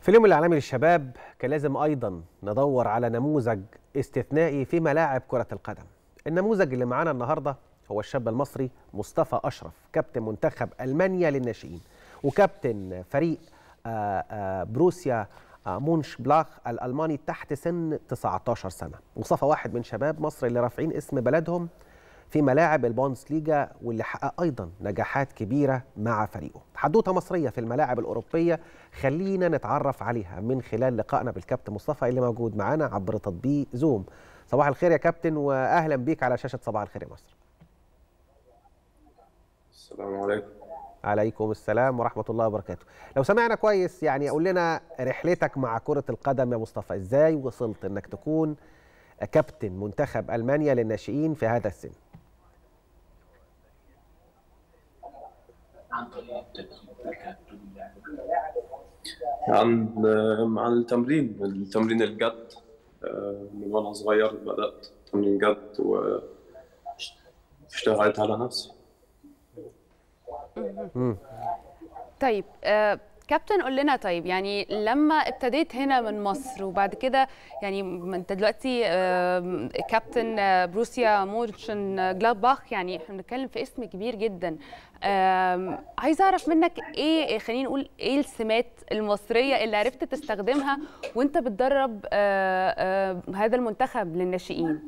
في اليوم العالمي للشباب كان لازم ايضا ندور على نموذج استثنائي في ملاعب كره القدم النموذج اللي معانا النهارده هو الشاب المصري مصطفى اشرف كابتن منتخب المانيا للناشئين وكابتن فريق آآ آآ بروسيا مونش بلاخ الالماني تحت سن 19 سنه مصطفى واحد من شباب مصر اللي رافعين اسم بلدهم في ملاعب البوندسليجا واللي حقق ايضا نجاحات كبيره مع فريقه حدوته مصريه في الملاعب الاوروبيه خلينا نتعرف عليها من خلال لقائنا بالكابتن مصطفى اللي موجود معانا عبر تطبيق زوم صباح الخير يا كابتن واهلا بيك على شاشه صباح الخير يا مصر السلام عليكم عليكم السلام ورحمه الله وبركاته لو سمعنا كويس يعني قول لنا رحلتك مع كره القدم يا مصطفى ازاي وصلت انك تكون كابتن منتخب المانيا للناشئين في هذا السن عن طريق التدريب عن عن التمرين التمرين الجد من وانا صغير بدات تمرين جد واشتغلت على نفسي طيب آه كابتن قول لنا طيب يعني لما ابتديت هنا من مصر وبعد كده يعني انت دلوقتي آه كابتن آه بروسيا مورشن جلادباخ يعني احنا بنتكلم في اسم كبير جدا آه عايزه اعرف منك ايه خلينا نقول ايه السمات المصريه اللي عرفت تستخدمها وانت بتدرب آه آه هذا المنتخب للناشئين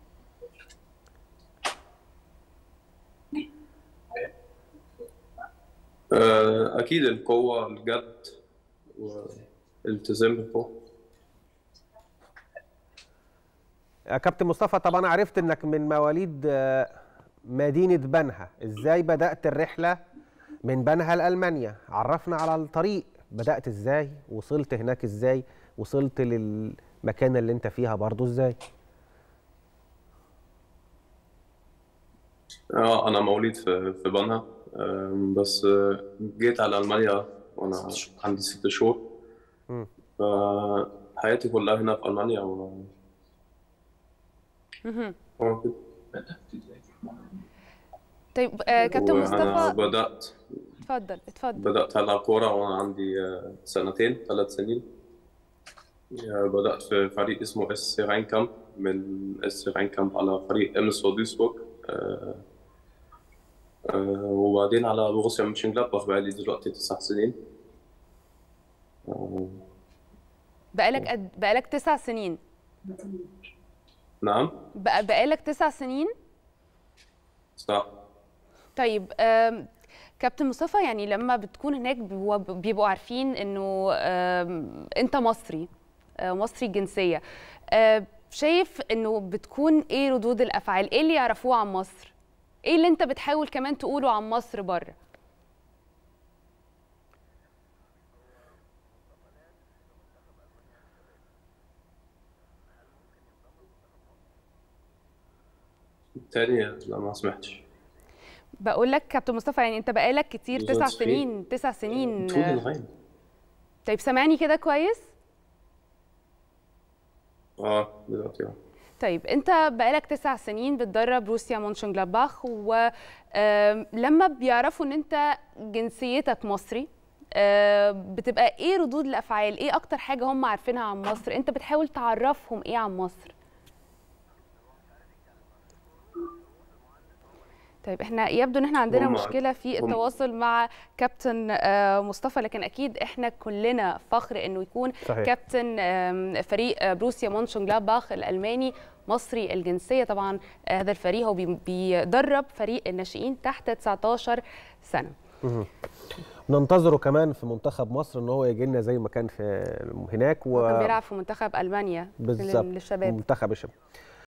أكيد القوة الجد والالتزام بالقوة كابتن مصطفى طبعا عرفت انك من مواليد مدينة بنها ازاي بدأت الرحلة من بنها لألمانيا عرفنا على الطريق بدأت ازاي وصلت هناك ازاي وصلت للمكان اللي انت فيها برضو ازاي اه انا مواليد في في بنها بس جيت على المانيا وانا عندي ست شهور فحياتي كلها هنا في المانيا و طيب آه كابتن مصطفى بدات اتفضل اتفضل بدات العب كوره وانا عندي سنتين ثلاث سنين بدات في فريق اسمه اس راين كامب من اس راين كامب على فريق ام اس دويسبورغ أه وبعدين على بروسيا مونشنجلادباخ بقالي دلوقتي تسع سنين أه بقالك قد بقالك تسع سنين نعم بقى بقالك تسع سنين صح طيب كابتن مصطفى يعني لما بتكون هناك بيبقوا عارفين انه انت مصري مصري الجنسيه شايف انه بتكون ايه ردود الافعال ايه اللي يعرفوه عن مصر ايه اللي انت بتحاول كمان تقوله عن مصر بره تاني لا ما سمعتش بقول لك كابتن مصطفى يعني انت بقالك كتير تسع سنين تسع سنين طول العين طيب سامعني كده كويس اه دلوقتي اه طيب انت بقالك تسع سنين بتدرب روسيا مونشنجلادباخ ولما بيعرفوا ان انت جنسيتك مصري بتبقى ايه ردود الافعال ايه اكتر حاجه هم عارفينها عن مصر انت بتحاول تعرفهم ايه عن مصر طيب احنا يبدو ان احنا عندنا مشكله في التواصل مع كابتن مصطفى لكن اكيد احنا كلنا فخر انه يكون صحيح. كابتن فريق بروسيا مونشنجلادباخ الالماني مصري الجنسيه طبعا هذا الفريق هو بيدرب فريق الناشئين تحت 19 سنه ننتظره كمان في منتخب مصر ان هو يجي لنا زي ما كان في هناك و... كان بيلعب في منتخب المانيا بالظبط للشباب منتخب الشباب